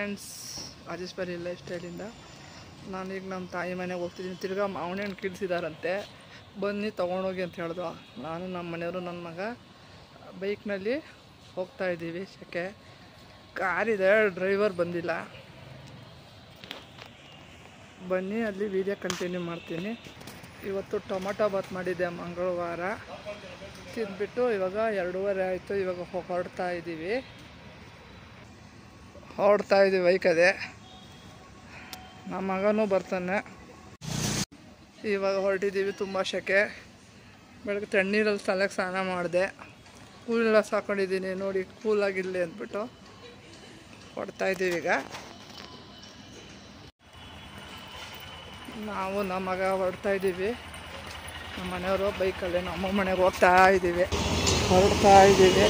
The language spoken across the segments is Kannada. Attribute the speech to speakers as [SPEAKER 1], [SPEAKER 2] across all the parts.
[SPEAKER 1] ಫ್ರೆಂಡ್ಸ್ ರಾಜೇಶ್ವರಿ ಲೈಫ್ ಸ್ಟೈಲಿಂದ ನಾನೀಗ ನಮ್ಮ ತಾಯಿ ಮನೆಗೆ ಹೋಗ್ತಿದ್ದೀನಿ ತಿರ್ಗಾ ಮಾವಿನ ಹಣ್ಣು ಕೀಳ್ಸಿದಾರಂತೆ ಬನ್ನಿ ತೊಗೊಂಡೋಗಿ ಅಂತ ಹೇಳಿದ್ರು ನಾನು ನಮ್ಮ ಮನೆಯವರು ನನ್ನ ಮಗ ಬೈಕ್ನಲ್ಲಿ ಹೋಗ್ತಾ ಇದ್ದೀವಿ ಸೆಕೆ ಕಾರಿದೆ ಡ್ರೈವರ್ ಬಂದಿಲ್ಲ ಬನ್ನಿ ಅಲ್ಲಿ ವೀಡಿಯೋ ಕಂಟಿನ್ಯೂ ಮಾಡ್ತೀನಿ ಇವತ್ತು ಟೊಮೊಟೊ ಬಾತ್ ಮಾಡಿದ್ದೆ ಮಂಗಳವಾರ ತಿಂದ್ಬಿಟ್ಟು ಇವಾಗ ಎರಡೂವರೆ ಆಯಿತು ಇವಾಗ ಹೊ- ಹೊರಡ್ತಾ ಇದ್ದೀವಿ ಹೊರಡ್ತಾ ಇದ್ದೀವಿ ಬೈಕದೆ ನಮ್ಮ ಮಗನೂ ಬರ್ತಾನೆ ಇವಾಗ ಹೊರಟಿದ್ದೀವಿ ತುಂಬ ಸೆಕೆ ಬೆಳಗ್ಗೆ ತಣ್ಣೀರಲ್ಲಿ ತಲೆಗೆ ಸ್ನಾನ ಮಾಡಿದೆ ಕೂಲೆಲ್ಲ ಸಾಕೊಂಡಿದ್ದೀನಿ ನೋಡಿ ಕೂಲಾಗಿರಲಿ ಅಂದ್ಬಿಟ್ಟು ಹೊಡ್ತಾ ಇದ್ದೀವಿ ಈಗ ನಾವು ನಮ್ಮ ಮಗ ಹೊರಡ್ತಾ ಇದ್ದೀವಿ ನಮ್ಮ ಮನೆಯವರು ಬೈಕಲ್ಲಿ ನಮ್ಮ ಮನೆಗೆ ಹೋಗ್ತಾ ಇದ್ದೀವಿ ಹೊರಡ್ತಾ ಇದ್ದೀವಿ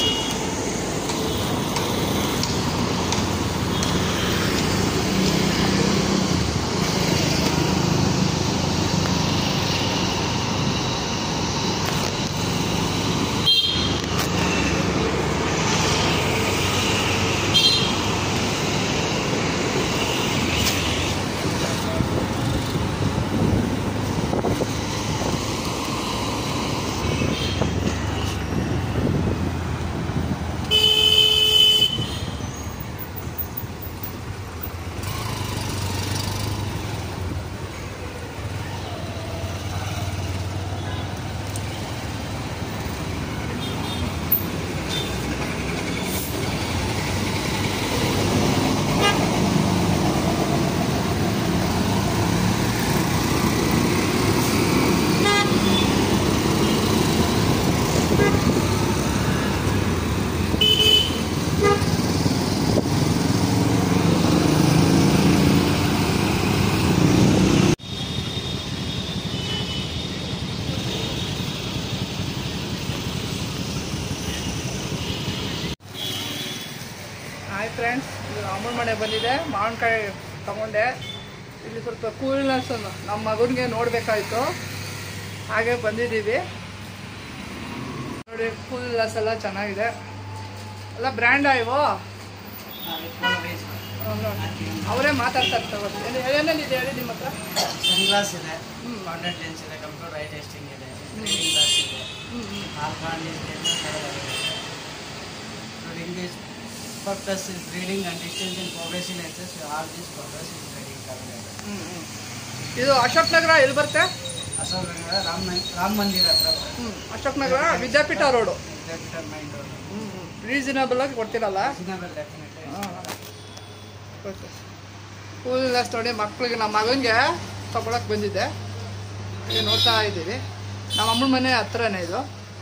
[SPEAKER 1] ಹಾಯ್ ಫ್ರೆಂಡ್ಸ್ ಇದು ಅಮ್ಮನ ಮನೆ ಬಂದಿದೆ ಮಾವಿನಕಾಯಿ ತಗೊಂಡೆ ಇಲ್ಲಿ ಸ್ವಲ್ಪ ಕೂಲ್ನೆಸ್ ನಮ್ಮ ಮಗನಿಗೆ ನೋಡಬೇಕಾಯ್ತು ಹಾಗೆ ಬಂದಿದ್ದೀವಿ ನೋಡಿ ಕೂಲ್ನೆಸ್ ಎಲ್ಲ ಚೆನ್ನಾಗಿದೆ ಎಲ್ಲ ಬ್ರ್ಯಾಂಡ ಇವು ಅವರೇ ಮಾತಾಡ್ತಾ ಇರ್ತಾರೆ ಏನು ಏನೇನಿದೆ ಹೇಳಿ ನಿಮ್ಮ ಹತ್ರ
[SPEAKER 2] ಸನ್ಗ್ಲಾಸ್ ಇದೆ
[SPEAKER 1] ಹ್ಮ್.
[SPEAKER 2] ಕಾಂಟ್ಯಾಕ್ಟ್ ಲೆನ್ಸ್ ಇದೆ ಕಂಪ್ಯೂಟರ್ ಐ ಟೆಸ್ಟಿಂಗ್ ಇದೆ ರೀಡಿಂಗ್ ಗ್ಲಾಸ್ ಇದೆ
[SPEAKER 1] ಹ್ಞೂ ಹ್ಞೂ
[SPEAKER 2] ಆಲ್ಕಾನ್ During this purpose is reading and distance in progressive lenses, all this purpose is reading calculator.
[SPEAKER 1] ಹ್ಞೂ ಹ್ಞೂ ಇದು ಅಶೋಕ್ ನಗರ ಎಲ್ಲಿ ಬರುತ್ತೆ
[SPEAKER 2] ಅಶೋಕ್ ನಗರ ರಾಮ್ ನಗ್- ರಾಮ್ ಮಂದಿರ ಹತ್ರ
[SPEAKER 1] ಹ್ಞೂ ಅಶೋಕ್ ನಗರ ವಿದ್ಯಾಪೀಠ ರೋಡು
[SPEAKER 2] ವಿದ್ಯಾಪೀಠ ಮೈಂಡ್
[SPEAKER 1] ಹ್ಞೂ ರೀಸನಬಲ್ ಆಗಿ ಕೊಡ್ತೀರಲ್ಲ
[SPEAKER 2] ರೀಸನಬಲ್ ಡೆಫಿನೆಟ್ಲಿ
[SPEAKER 1] ಸ್ಕೂಲ್ ಲೆಸ್ ನೋಡಿ ಮಕ್ಳಿಗೆ ನಮ್ಮ ಮಗನಿಗೆ ತಗೊಳಕ್ಕೆ ಬಂದಿದ್ದೆ ಈಗ ನೋಡ್ತಾ ಇದ್ದೀವಿ ನಮ್ಮ ಅಮ್ಮನ ಮನೆ ಹತ್ರನೇ ಇದು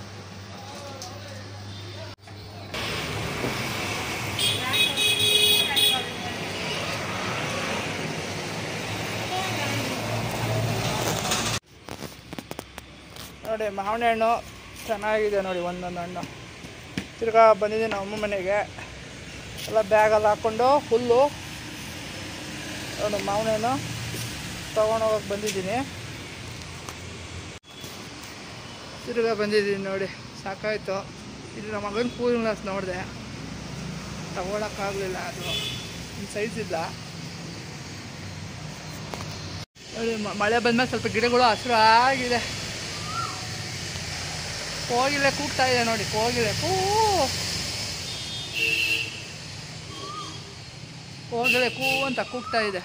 [SPEAKER 1] ನೋಡಿ ಮಾವಿನ ಹಣ್ಣು ಚೆನ್ನಾಗಿದೆ ನೋಡಿ ಒಂದೊಂದು ಹಣ್ಣು ತಿರ್ಗಾ ಬಂದಿದ್ದೀನಿ ನಮ್ಮ ಅಮ್ಮ ಮನೆಗೆ ಎಲ್ಲ ಬ್ಯಾಗಲ್ಲಿ ಹಾಕ್ಕೊಂಡು ಹುಲ್ಲು ನೋಡಿ ಮಾವಿನ ಹಣ್ಣು ತೊಗೊಂಡೋಗಕ್ಕೆ ಬಂದಿದ್ದೀನಿ ತಿರ್ಗಾ ಬಂದಿದ್ದೀನಿ ನೋಡಿ ಸಾಕಾಯಿತು ಇಲ್ಲಿ ನಮ್ಮ ಮಗನ ಕೂಲ್ ಗ್ಲಾಸ್ ನೋಡಿದೆ ತಗೊಳಕ್ಕಾಗಲಿಲ್ಲ ಅದು ಸೈಜ್ ಇಲ್ಲ ನೋಡಿ ಮ- ಮಳೆ ಬಂದ್ಮೇಲೆ ಸ್ವಲ್ಪ ಗಿಡಗಳು ಹಸಿರಾಗಿದೆ ಕೋಗಿಲೆ ಕೂಗ್ತಾ ಇದೆ ನೋಡಿ ಕೋಗಿಲೆ ಕೂ ಕೋಗಿಲೆ ಕೂ ಅಂತ ಕೂಗ್ತಾ ಇದೆ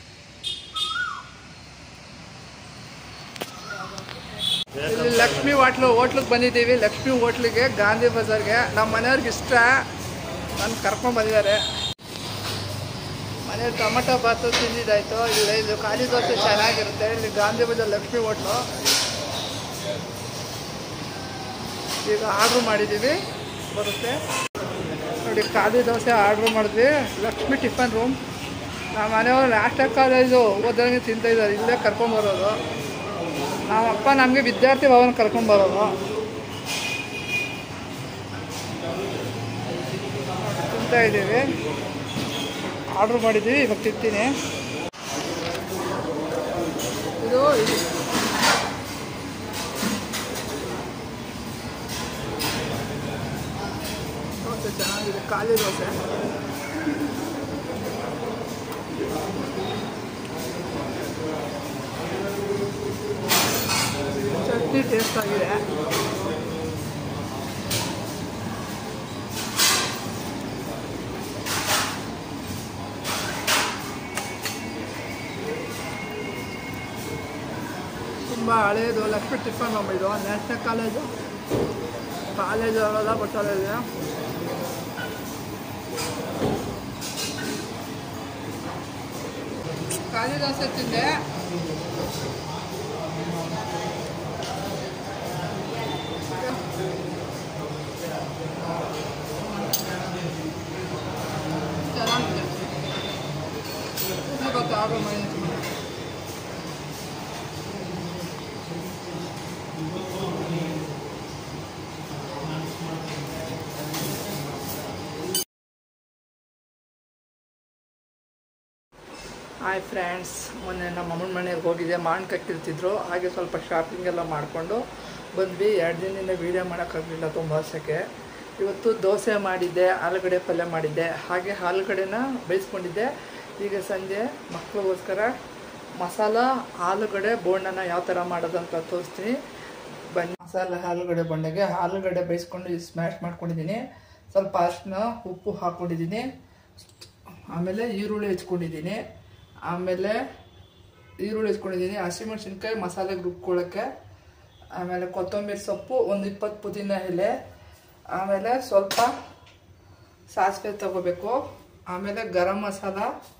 [SPEAKER 1] ಇಲ್ಲಿ ಲಕ್ಷ್ಮಿ ಹೋಟ್ಲು ಹೋಟ್ಲಿಗೆ ಬಂದಿದ್ದೀವಿ ಲಕ್ಷ್ಮಿ ಹೋಟ್ಲಿಗೆ ಗಾಂಧಿ ಬಜಾರ್ಗೆ ನಮ್ಮ ಮನೆಯವ್ರಿಗೆ ಇಷ್ಟ ನಾನು ಕರ್ಕೊಂಡು ಬಂದಿದ್ದಾರೆ ಮನೇಲಿ ಟೊಮಟೊ ಬಾತು ತಿಂದಿದ್ದಾಯ್ತು ಇಲ್ಲಿ ಇದು ಖಾಲಿ ದೋಸೆ ಚೆನ್ನಾಗಿರುತ್ತೆ ಇಲ್ಲಿ ಗಾಂಧಿ ಬಜಾರ್ ಲಕ್ಷ್ಮಿ ಹೋಟ್ಲು ಈಗ ಆರ್ಡ್ರ್ ಮಾಡಿದ್ದೀವಿ ಬರುತ್ತೆ ನೋಡಿ ಖಾಲಿ ದೋಸೆ ಆರ್ಡ್ರ್ ಮಾಡಿದ್ವಿ ಲಕ್ಷ್ಮಿ ಟಿಫನ್ ರೂಮ್ ನಮ್ಮ ಮನೆಯವರು ನ್ಯಾಷನಲ್ ಕಾಲೇಜು ಓದಂಗೆ ತಿಂತಾ ಇದ್ದಾರೆ ಇಲ್ಲೇ ಕರ್ಕೊಂಬರೋದು ನಮ್ಮ ಅಪ್ಪ ನಮಗೆ ವಿದ್ಯಾರ್ಥಿ ಭವನ ಕರ್ಕೊಂಬರೋದು ತಿಂತಾ ಇದ್ದೀವಿ ಆರ್ಡ್ರ್ ಮಾಡಿದ್ದೀವಿ ಇವಾಗ ತಿಂತೀನಿ ಇದು ಇದು ದೋಸೆ ಚೆನ್ನಾಗಿದೆ ಖಾಲಿ ದೋಸೆ ಚಟ್ನಿ ಟೇಸ್ಟ್ ಆಗಿದೆ ತುಂಬ ಹಳೇದು ಲಕ್ಷ್ಮಿ ಟಿಫನ್ ರೂಮ್ ಇದು ನ್ಯಾಷನಲ್ ಕಾಲೇಜು ಕಾಲೇಜು ಅವೆಲ್ಲ ಬರ್ತಾರೆ ಇದೆ ಕಾಳಿದಾಸ ತಿಂದೆ ಚೆನ್ನಾಗಿದೆ ಇವತ್ತು ಆರ್ಡರ್ ಮಾಡಿದ್ದೀನಿ ಹಾಯ್ ಫ್ರೆಂಡ್ಸ್ ಮೊನ್ನೆ ನಮ್ಮ ಅಮ್ಮನ ಮನೆಗೆ ಹೋಗಿದ್ದೆ ಮಾವಿನಕಾಯಿ ಕೀಳ್ತಿದ್ರು ಹಾಗೆ ಸ್ವಲ್ಪ ಶಾಪಿಂಗ್ ಎಲ್ಲ ಮಾಡಿಕೊಂಡು ಬಂದ್ವಿ ಎರಡು ದಿನದಿಂದ ವೀಡಿಯೋ ಮಾಡೋಕ್ಕಾಗಲಿಲ್ಲ ತುಂಬ ವರ್ಷಕ್ಕೆ ಇವತ್ತು ದೋಸೆ ಮಾಡಿದ್ದೆ ಆಲೂಗಡ್ಡೆ ಪಲ್ಯ ಮಾಡಿದ್ದೆ ಹಾಗೆ ಆಲೂಗಡ್ಡೆನ ಬೇಯಿಸ್ಕೊಂಡಿದ್ದೆ ಈಗ ಸಂಜೆ ಮಕ್ಕಳಿಗೋಸ್ಕರ ಮಸಾಲ ಆಲೂಗಡ್ಡೆ ಬೋಂಡನ ಯಾವ ಥರ ಮಾಡೋದಂತ ತೋರಿಸ್ತೀನಿ ಬನ್ನಿ ಮಸಾಲೆ ಆಲೂಗಡ್ಡೆ ಬೊಂಡೆಗೆ ಆಲೂಗಡ್ಡೆ ಬೇಯಿಸ್ಕೊಂಡು ಸ್ಮ್ಯಾಶ್ ಮಾಡ್ಕೊಂಡಿದ್ದೀನಿ ಸ್ವಲ್ಪ ಅರಿಶಿನ ಉಪ್ಪು ಹಾಕ್ಕೊಂಡಿದ್ದೀನಿ ಆಮೇಲೆ ಈರುಳ್ಳಿ ಹೆಚ್ಕೊಂಡಿದ್ದೀನಿ ಆಮೇಲೆ ಈರುಳ್ಳಿ ಹೆಚ್ಕೊಂಡಿದ್ದೀನಿ ಹಸಿಮೆಣ್ಸಿನ್ಕಾಯಿ ಮಸಾಲೆಗೆ ರುಬ್ಕೊಳ್ಳೋಕ್ಕೆ ಆಮೇಲೆ ಕೊತ್ತಂಬರಿ ಸೊಪ್ಪು ಒಂದು ಇಪ್ಪತ್ತು ಪುದೀನ ಎಲೆ ಆಮೇಲೆ ಸ್ವಲ್ಪ ಸಾಸಿವೆ ತಗೋಬೇಕು ಆಮೇಲೆ ಗರಂ ಮಸಾಲ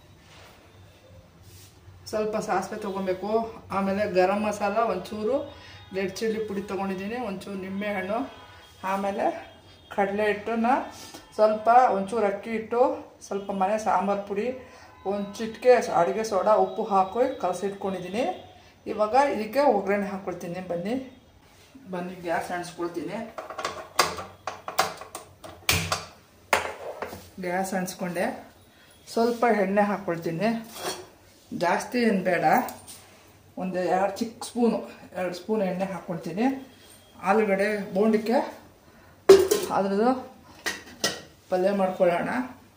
[SPEAKER 1] ಸ್ವಲ್ಪ ಸಾಸಿವೆ ತೊಗೊಬೇಕು ಆಮೇಲೆ ಗರಂ ಮಸಾಲ ಒಂಚೂರು ರೆಡ್ ಚಿಲ್ಲಿ ಪುಡಿ ತೊಗೊಂಡಿದ್ದೀನಿ ಒಂಚೂರು ನಿಂಬೆಹಣ್ಣು ಆಮೇಲೆ ಕಡಲೆ ಹಿಟ್ಟನ್ನ ಸ್ವಲ್ಪ ಒಂಚೂರು ಅಕ್ಕಿ ಹಿಟ್ಟು ಸ್ವಲ್ಪ ಮನೆ ಸಾಂಬಾರು ಪುಡಿ ಒಂದು ಚಿಟಿಕೆ ಅಡುಗೆ ಸೋಡಾ ಉಪ್ಪು ಹಾಕಿ ಕಲಸಿಟ್ಕೊಂಡಿದ್ದೀನಿ ಇವಾಗ ಇದಕ್ಕೆ ಒಗ್ಗರಣೆ ಹಾಕ್ಕೊಳ್ತೀನಿ ಬನ್ನಿ ಬನ್ನಿ ಗ್ಯಾಸ್ ಅಂಟಿಸ್ಕೊಳ್ತೀನಿ ಗ್ಯಾಸ್ ಅಂಟಿಸ್ಕೊಂಡೆ ಸ್ವಲ್ಪ ಎಣ್ಣೆ ಹಾಕ್ಕೊಳ್ತೀನಿ ಜಾಸ್ತಿ ಏನು ಬೇಡ ಒಂದು ಎರಡು ಚಿಕ್ಕ ಸ್ಪೂನು ಎರಡು ಸ್ಪೂನ್ ಎಣ್ಣೆ ಹಾಕ್ಕೊಳ್ತೀನಿ ಆಲೂಗಡ್ಡೆ ಬೋಂಡಕ್ಕೆ ಅದ್ರದ್ದು ಪಲ್ಯ ಮಾಡ್ಕೊಳ್ಳೋಣ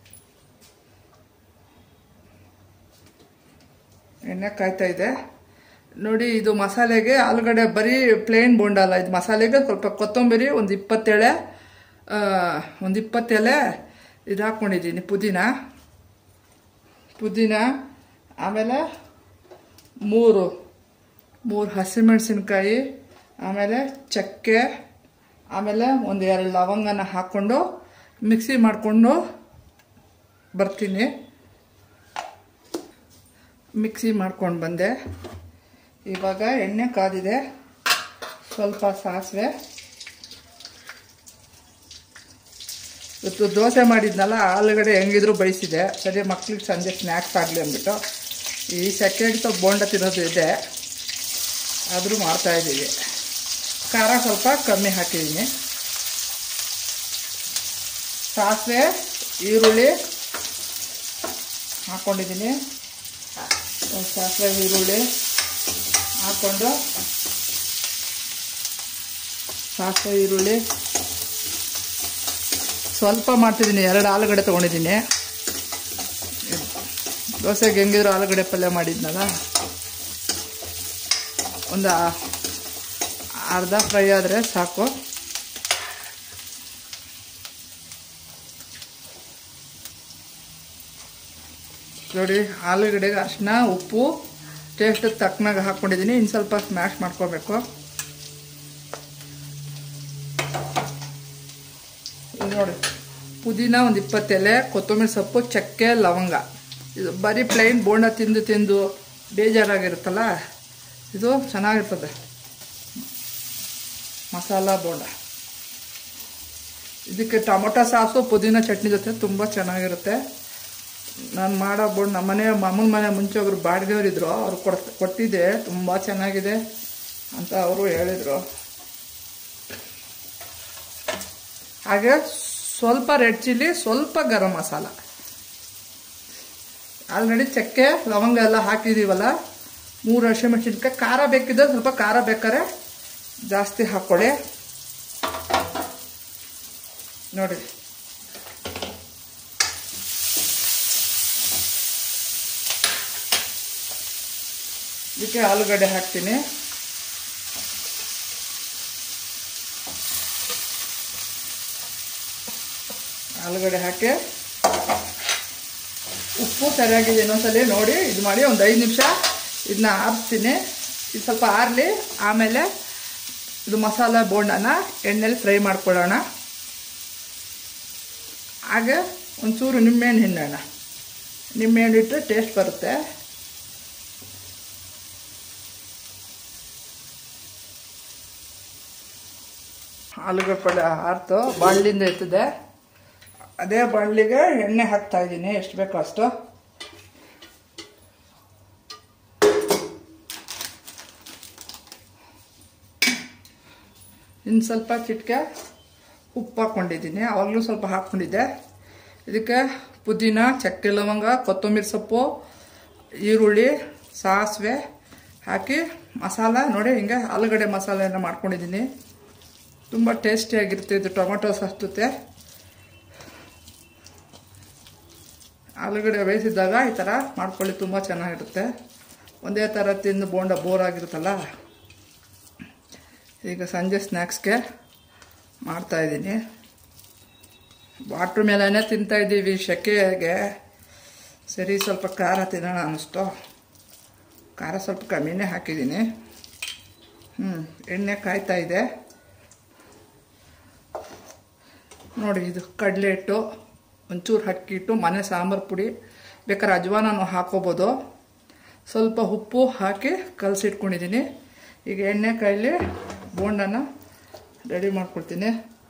[SPEAKER 1] ಎಣ್ಣೆ ಕಾಯ್ತಾ ಇದೆ ನೋಡಿ ಇದು ಮಸಾಲೆಗೆ ಆಲೂಗಡ್ಡೆ ಬರೀ ಪ್ಲೇನ್ ಬೋಂಡ ಅಲ್ಲ ಇದು ಮಸಾಲೆಗೆ ಸ್ವಲ್ಪ ಕೊತ್ತಂಬರಿ ಒಂದು ಇಪ್ಪತ್ತೆಳೆ ಒಂದು ಇಪ್ಪತ್ತೆಲೆ ಇದು ಹಾಕ್ಕೊಂಡಿದ್ದೀನಿ ಪುದೀನ ಪುದೀನ ಆಮೇಲೆ ಮೂರು ಮೂರು ಹಸಿಮೆಣಸಿನ್ಕಾಯಿ ಆಮೇಲೆ ಚಕ್ಕೆ ಆಮೇಲೆ ಒಂದು ಎರಡು ಲವಂಗನ ಹಾಕ್ಕೊಂಡು ಮಿಕ್ಸಿ ಮಾಡಿಕೊಂಡು ಬರ್ತೀನಿ ಮಿಕ್ಸಿ ಮಾಡ್ಕೊಂಡು ಬಂದೆ ಇವಾಗ ಎಣ್ಣೆ ಕಾದಿದೆ ಸ್ವಲ್ಪ ಸಾಸಿವೆ ಇವತ್ತು ದೋಸೆ ಮಾಡಿದ್ನಲ್ಲ ಆಲೂಗಡ್ಡೆ ಹೆಂಗಿದ್ರು ಬಯಸಿದೆ ಸರಿ ಮಕ್ಳಿಗೆ ಸಂಜೆ ಸ್ನ್ಯಾಕ್ಸ್ ಆಗಲಿ ಅಂದ್ಬಿಟ್ಟು ಈ ಸೆಕೆಂಡ್ ಸ್ವಲ್ಪ ಬೋಂಡ ತಿನ್ನೋದು ಇದೆ ಆದರೂ ಮಾಡ್ತಾಯಿದ್ದೀವಿ ಖಾರ ಸ್ವಲ್ಪ ಕಮ್ಮಿ ಹಾಕಿದ್ದೀನಿ ಸಾಸಿವೆ ಈರುಳ್ಳಿ ಹಾಕ್ಕೊಂಡಿದ್ದೀನಿ ಸಾಸಿವೆ ಈರುಳ್ಳಿ ಹಾಕ್ಕೊಂಡು ಸಾಸಿವೆ ಈರುಳ್ಳಿ ಸ್ವಲ್ಪ ಮಾಡ್ತಿದ್ದೀನಿ ಎರಡು ಆಲೂಗಡ್ಡೆ ತೊಗೊಂಡಿದ್ದೀನಿ ದೋಸೆಗೆ ಹೆಂಗಿದ್ರು ಆಲೂಗಡ್ಡೆ ಪಲ್ಯ ಮಾಡಿದ್ನಲ್ಲ ಒಂದು ಅರ್ಧ ಫ್ರೈ ಆದರೆ ಸಾಕು ನೋಡಿ ಆಲೂಗಡ್ಡೆಗೆ ಅರಿಶಿನ ಉಪ್ಪು ಟೇಸ್ಟ್ ತಕ್ಕನಾಗ ಹಾಕ್ಕೊಂಡಿದ್ದೀನಿ ಇನ್ನು ಸ್ವಲ್ಪ ಸ್ಮ್ಯಾಶ್ ಮಾಡ್ಕೋಬೇಕು ಇದು ನೋಡಿ ಪುದೀನ ಒಂದು ಇಪ್ಪತ್ತೆಲೆ ಕೊತ್ತಂಬರಿ ಸೊಪ್ಪು ಚಕ್ಕೆ ಲವಂಗ ಇದು ಬರೀ ಪ್ಲೈನ್ ಬೋಂಡ ತಿಂದು ತಿಂದು ಬೇಜಾರಾಗಿರುತ್ತಲ್ಲ ಇದು ಚೆನ್ನಾಗಿರ್ತದೆ ಮಸಾಲ ಬೋಂಡ ಇದಕ್ಕೆ ಟೊಮೊಟೊ ಸಾಸು ಪುದೀನ ಚಟ್ನಿ ಜೊತೆ ತುಂಬ ಚೆನ್ನಾಗಿರುತ್ತೆ ನಾನು ಮಾಡೋ ಬೋಂಡ್ ನಮ್ಮ ಮನೆ ಅಮ್ಮನ ಮನೆ ಮುಂಚೆ ಒಬ್ರು ಬಾಡಿಗೆಯವರಿದ್ರು ಅವ್ರು ಕೊಡ್ ಕೊಟ್ಟಿದ್ದೆ ತುಂಬ ಚೆನ್ನಾಗಿದೆ ಅಂತ ಅವರು ಹೇಳಿದರು ಹಾಗೆ ಸ್ವಲ್ಪ ರೆಡ್ ಚಿಲ್ಲಿ ಸ್ವಲ್ಪ ಗರಂ ಮಸಾಲ ಆಲ್ರೆಡಿ ಚಕ್ಕೆ ಲವಂಗ ಎಲ್ಲ ಹಾಕಿದ್ದೀವಲ್ಲ ಮೂರು ಹಸಿಮೆಣಸಿನ್ಕಾಯಿ ಖಾರ ಬೇಕಿದ್ರೆ ಸ್ವಲ್ಪ ಖಾರ ಬೇಕಾದ್ರೆ ಜಾಸ್ತಿ ಹಾಕ್ಕೊಳ್ಳಿ ನೋಡಿ ಇದಕ್ಕೆ ಆಲೂಗಡ್ಡೆ ಹಾಕ್ತೀನಿ ಆಲೂಗಡ್ಡೆ ಹಾಕಿ ಉಪ್ಪು ಸರಿಯಾಗಿದೆ ಇನ್ನೊಂದ್ಸಲಿ ನೋಡಿ ಇದು ಮಾಡಿ ಒಂದು ಐದು ನಿಮಿಷ ಇದನ್ನ ಆರಿಸ್ತೀನಿ ಇದು ಸ್ವಲ್ಪ ಆರಲಿ ಆಮೇಲೆ ಇದು ಮಸಾಲ ಬೋಂಡನ ಎಣ್ಣೆಲಿ ಫ್ರೈ ಮಾಡ್ಕೊಳ್ಳೋಣ ಹಾಗೆ ಒಂಚೂರು ನಿಂಬೆಹಣ್ಣು ಹಿಂಡೋಣ ನಿಂಬೆಹಣ್ಣು ಇಟ್ಟರೆ ಟೇಸ್ಟ್ ಬರುತ್ತೆ ಆಲೂಗಡ್ಡೆ ಪಲ್ಯ ಆರ್ತು ಬಾಣಲಿಂದ ಎತ್ತಿದೆ ಅದೇ ಬಾಣಲಿಗೆ ಎಣ್ಣೆ ಹಾಕ್ತಾ ಇದ್ದೀನಿ ಎಷ್ಟು ಬೇಕೋ ಅಷ್ಟು ಇನ್ನು ಸ್ವಲ್ಪ ಚಿಟಿಕೆ ಉಪ್ಪು ಹಾಕ್ಕೊಂಡಿದ್ದೀನಿ ಆವಾಗಲೂ ಸ್ವಲ್ಪ ಹಾಕ್ಕೊಂಡಿದ್ದೆ ಇದಕ್ಕೆ ಪುದೀನ ಚಕ್ಕೆ ಲವಂಗ ಕೊತ್ತಂಬರಿ ಸೊಪ್ಪು ಈರುಳ್ಳಿ ಸಾಸಿವೆ ಹಾಕಿ ಮಸಾಲ ನೋಡಿ ಹಿಂಗೆ ಆಲೂಗಡ್ಡೆ ಮಸಾಲೆನ ಮಾಡ್ಕೊಂಡಿದ್ದೀನಿ ತುಂಬ ಟೇಸ್ಟಿಯಾಗಿರುತ್ತೆ ಇದು ಟೊಮೆಟೊ ಸಾಸ್ ಜೊತೆ ಆಲೂಗಡ್ಡೆ ಬೇಯಿಸಿದಾಗ ಈ ಥರ ಮಾಡ್ಕೊಳ್ಳಿ ತುಂಬ ಚೆನ್ನಾಗಿರುತ್ತೆ ಒಂದೇ ಥರ ತಿಂದು ಬೋಂಡ ಬೋರ್ ಆಗಿರುತ್ತಲ್ಲ ಈಗ ಸಂಜೆ ಸ್ನ್ಯಾಕ್ಸ್ಗೆ ಮಾಡ್ತಾಯಿದ್ದೀನಿ ವಾಟ್ರ್ ಮೇಲೇ ತಿಂತಾಯಿದ್ದೀವಿ ಸೆಕೆಗೆ ಸರಿ ಸ್ವಲ್ಪ ಖಾರ ತಿನ್ನೋಣ ಅನ್ನಿಸ್ತು ಖಾರ ಸ್ವಲ್ಪ ಕಮ್ಮಿನೇ ಹಾಕಿದ್ದೀನಿ ಹ್ಞೂ ಎಣ್ಣೆ ಕಾಯ್ತಾ ಇದೆ ನೋಡಿ ಇದು ಕಡಲೆ ಹಿಟ್ಟು ಒಂಚೂರು ಅಕ್ಕಿ ಹಿಟ್ಟು ಮನೆ ಸಾಂಬಾರು ಪುಡಿ ಬೇಕಾದ್ರೆ ಅಜ್ವಾನೂ ಹಾಕೋಬೋದು ಸ್ವಲ್ಪ ಉಪ್ಪು ಹಾಕಿ ಕಲಸಿಟ್ಕೊಂಡಿದ್ದೀನಿ ಈಗ ಎಣ್ಣೆ ಕಾಯಲ್ಲಿ ಬೋಂಡನ ರೆಡಿ ಮಾಡ್ಕೊಳ್ತೀನಿ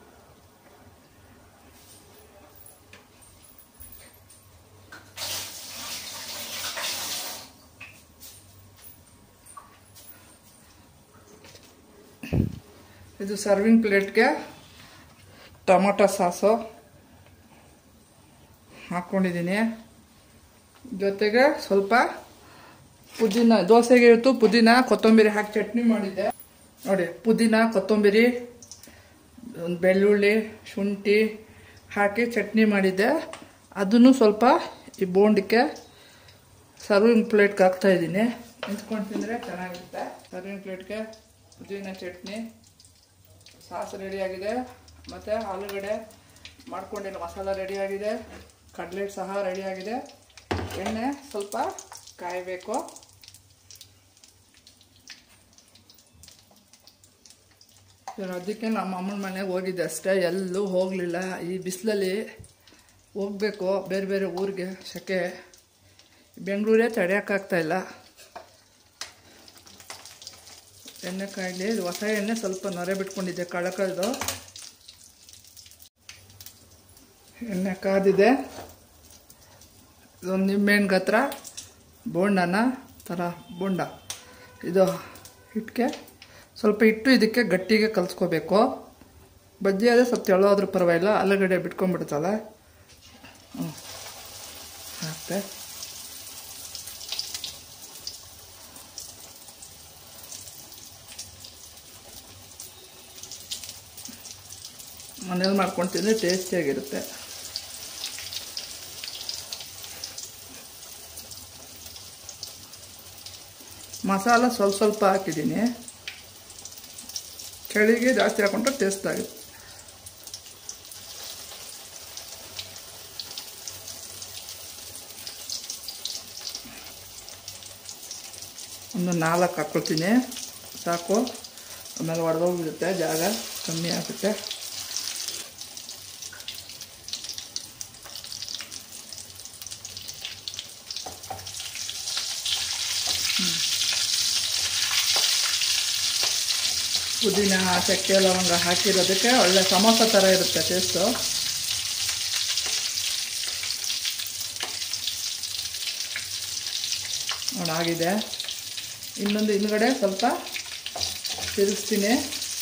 [SPEAKER 1] ಇದು ಸರ್ವಿಂಗ್ ಪ್ಲೇಟ್ಗೆ ಟೊಮೊಟೊ ಸಾಸು ಹಾಕ್ಕೊಂಡಿದ್ದೀನಿ ಜೊತೆಗೆ ಸ್ವಲ್ಪ ಪುದೀನ ದೋಸೆಗೆ ಇವತ್ತು ಪುದೀನ ಕೊತ್ತಂಬರಿ ಹಾಕಿ ಚಟ್ನಿ ಮಾಡಿದ್ದೆ ನೋಡಿ ಪುದೀನ ಕೊತ್ತಂಬರಿ ಒಂದು ಬೆಳ್ಳುಳ್ಳಿ ಶುಂಠಿ ಹಾಕಿ ಚಟ್ನಿ ಮಾಡಿದ್ದೆ ಅದನ್ನು ಸ್ವಲ್ಪ ಈ ಬೋಂಡಕ್ಕೆ ಸರ್ವಿಂಗ್ ಪ್ಲೇಟ್ಗೆ ಹಾಕ್ತಾ ಇದ್ದೀನಿ ನಿಂತ್ಕೊಂಡು ತಿಂದರೆ ಚೆನ್ನಾಗಿರುತ್ತೆ ಸರ್ವಿಂಗ್ ಪ್ಲೇಟ್ಗೆ ಪುದೀನ ಚಟ್ನಿ ಸಾಸ್ ರೆಡಿಯಾಗಿದೆ ಮತ್ತು ಆಲೂಗಡ್ಡೆ ಮಾಡ್ಕೊಂಡಿರೋ ಮಸಾಲ ರೆಡಿಯಾಗಿದೆ ಕಡ್ಲೆಟ್ ಸಹ ರೆಡಿಯಾಗಿದೆ ಎಣ್ಣೆ ಸ್ವಲ್ಪ ಕಾಯಬೇಕು ಇವ್ರು ಅದಕ್ಕೆ ನಮ್ಮ ಅಮ್ಮನ ಮನೆಗೆ ಹೋಗಿದ್ದೆ ಅಷ್ಟೇ ಎಲ್ಲೂ ಹೋಗಲಿಲ್ಲ ಈ ಬಿಸಿಲಲ್ಲಿ ಹೋಗಬೇಕು ಬೇರೆ ಬೇರೆ ಊರಿಗೆ ಸೆಕೆ ಬೆಂಗಳೂರೇ ತಡೆಯೋಕ್ಕಾಗ್ತಾಯಿಲ್ಲ ಎಣ್ಣೆ ಕಾಯಲಿ ಇದು ಹೊಸ ಎಣ್ಣೆ ಸ್ವಲ್ಪ ನೊರೆ ಬಿಟ್ಕೊಂಡಿದ್ದೆ ಕಳಕಳ್ದು ಎಣ್ಣೆ ಕಾದಿದೆ ಇದೊಂದು ನಿಂಬೆಹಣ್ಣು ಹತ್ರ ಬೋಂಡನ ಥರ ಬೋಂಡ ಇದು ಹಿಟ್ಟಿಗೆ ಸ್ವಲ್ಪ ಹಿಟ್ಟು ಇದಕ್ಕೆ ಗಟ್ಟಿಗೆ ಕಲಿಸ್ಕೋಬೇಕು ಬಜ್ಜಿ ಆದರೆ ಸ್ವಲ್ಪ ತೆಳ್ಳೋದ್ರೂ ಪರವಾಗಿಲ್ಲ ಆಲೂಗಡ್ಡೆ ಬಿಟ್ಕೊಂಡ್ಬಿಡ್ತಲ್ಲ ಹ್ಞೂ ಹಾಕ್ತೆ ಮನೇಲಿ ಮಾಡ್ಕೊಂಡು ತಿಂದರೆ ಟೇಸ್ಟಿಯಾಗಿರುತ್ತೆ ಮಸಾಲ ಸ್ವಲ್ಪ ಸ್ವಲ್ಪ ಹಾಕಿದ್ದೀನಿ ಚಳಿಗೆ ಜಾಸ್ತಿ ಹಾಕೊಂಡ್ರೆ ಟೇಸ್ಟ್ ಆಗುತ್ತೆ ಒಂದು ನಾಲ್ಕು ಹಾಕ್ಕೊಳ್ತೀನಿ ಸಾಕು ಆಮೇಲೆ ಒಡೆದೋಗ್ಬಿಡುತ್ತೆ ಜಾಗ ಕಮ್ಮಿ ಆಗುತ್ತೆ ಪುದೀನ ಚಕ್ಕೆ ಲವಂಗ ಹಾಕಿರೋದಕ್ಕೆ ಒಳ್ಳೆ ಸಮೋಸ ಥರ ಇರುತ್ತೆ ಟೇಸ್ಟು ನೋಡಿ ಆಗಿದೆ ಇನ್ನೊಂದು ಹಿಂದ್ಗಡೆ ಸ್ವಲ್ಪ ತಿರುಗಿಸ್ತೀನಿ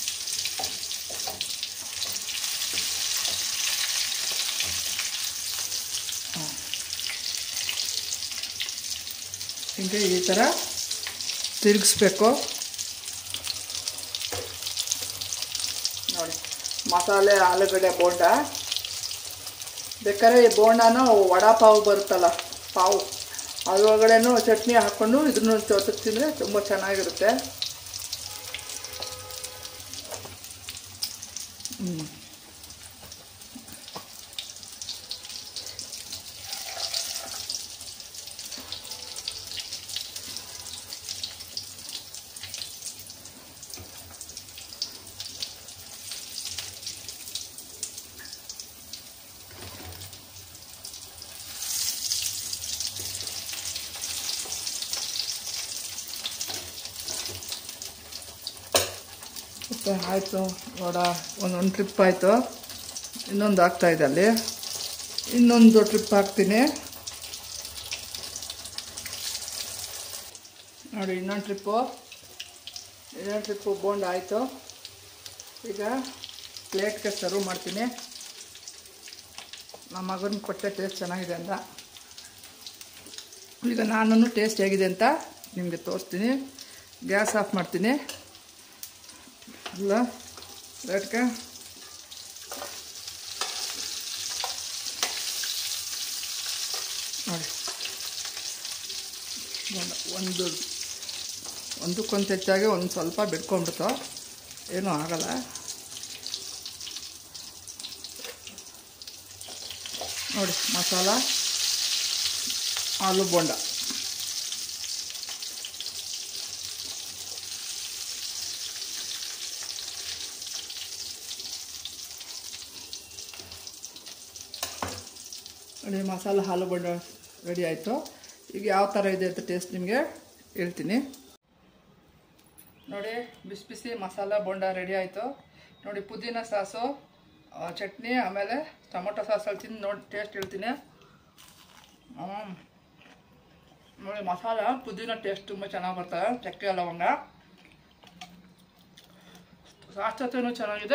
[SPEAKER 1] ಹೀಗೆ ಈ ಥರ ತಿರುಗಿಸ್ಬೇಕು ನೋಡಿ ಮಸಾಲೆ ಆಲೂಗಡ್ಡೆ ಬೋಂಡ ಬೇಕಾದ್ರೆ ಈ ಬೋಂಡನ ವಡಾ ಪಾವು ಬರುತ್ತಲ್ಲ ಪಾವು ಅದರೊಳಗಡೆನೂ ಚಟ್ನಿ ಹಾಕ್ಕೊಂಡು ಇದನ್ನು ಜೊತೆಗೆ ತಿಂದರೆ ತುಂಬ ಚೆನ್ನಾಗಿರುತ್ತೆ ಹ್ಞೂ ಮತ್ತು ಆಯಿತು ವಡ ಒಂದೊಂದು ಟ್ರಿಪ್ ಆಯಿತು ಇನ್ನೊಂದು ಆಗ್ತಾಯಿದೆ ಅಲ್ಲಿ ಇನ್ನೊಂದು ಟ್ರಿಪ್ ಹಾಕ್ತೀನಿ ನೋಡಿ ಇನ್ನೊಂದು ಟ್ರಿಪ್ಪು ಇನ್ನೊಂದು ಟ್ರಿಪ್ಪು ಬೋಂಡ್ ಆಯಿತು ಈಗ ಪ್ಲೇಟ್ಗೆ ಸರ್ವ್ ಮಾಡ್ತೀನಿ ನಮ್ಮ ಮಗನ ಕೊಟ್ಟೆ ಟೇಸ್ಟ್ ಚೆನ್ನಾಗಿದೆ ಅಂತ ಈಗ ನಾನು ಟೇಸ್ಟ್ ಹೇಗಿದೆ ಅಂತ ನಿಮಗೆ ತೋರಿಸ್ತೀನಿ ಗ್ಯಾಸ್ ಆಫ್ ಮಾಡ್ತೀನಿ ಇಲ್ಲ ಪ್ಲೇಟ್ಗೆ ನೋಡಿ ಒಂದು ಒಂದು ಒಂದಕ್ಕೊಂದು ಹೆಚ್ಚಾಗಿ ಒಂದು ಸ್ವಲ್ಪ ಬಿಟ್ಕೊಂಡ್ಬಿಡ್ತು ಏನೂ ಆಗಲ್ಲ ನೋಡಿ ಮಸಾಲ ಆಲೂ ಬೋಂಡ ನೋಡಿ ಮಸಾಲ ಹಾಲು ಬೋಂಡ ರೆಡಿ ಆಯಿತು ಈಗ ಯಾವ ಥರ ಇದೆ ಅಂತ ಟೇಸ್ಟ್ ನಿಮಗೆ ಹೇಳ್ತೀನಿ ನೋಡಿ ಬಿಸಿ ಬಿಸಿ ಮಸಾಲ ಬೋಂಡ ರೆಡಿ ಆಯಿತು ನೋಡಿ ಪುದೀನ ಸಾಸು ಆ, ಚಟ್ನಿ ಆಮೇಲೆ ಟೊಮೊಟೊ ಸಾಸಲ್ಲಿ ತಿಂದು ನೋಡಿ ಟೇಸ್ಟ್ ಹೇಳ್ತೀನಿ ಹ್ಮ್. ನೋಡಿ ಮಸಾಲ ಪುದೀನ ಟೇಸ್ಟ್ ತುಂಬ ಚೆನ್ನಾಗಿ ಬರ್ತದೆ ಚಕ್ಕೆ ಲವಂಗ ಸಾಸ್ ಜೊತೆನೂ ಚೆನ್ನಾಗಿದೆ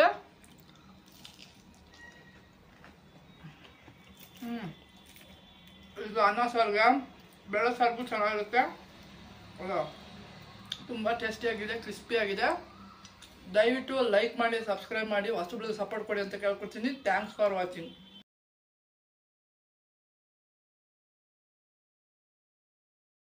[SPEAKER 1] ಹ್ಞೂ ಇದು ಅನ್ನ ಸಾರಿಗೆ ಬೇಳೆ ಸಾರಿಗೂ ಚೆನ್ನಾಗಿರುತ್ತೆ ಅದು ತುಂಬ ಟೇಸ್ಟಿಯಾಗಿದೆ ಕ್ರಿಸ್ಪಿಯಾಗಿದೆ ದಯವಿಟ್ಟು ಲೈಕ್ ಮಾಡಿ ಸಬ್ಸ್ಕ್ರೈಬ್ ಮಾಡಿ ಹೊಸಬ್ರಿಗೆ ಸಪೋರ್ಟ್ ಕೊಡಿ ಅಂತ ಕೇಳ್ಕೊಡ್ತೀನಿ ಥ್ಯಾಂಕ್ಸ್ ಫಾರ್ ವಾಚಿಂಗ್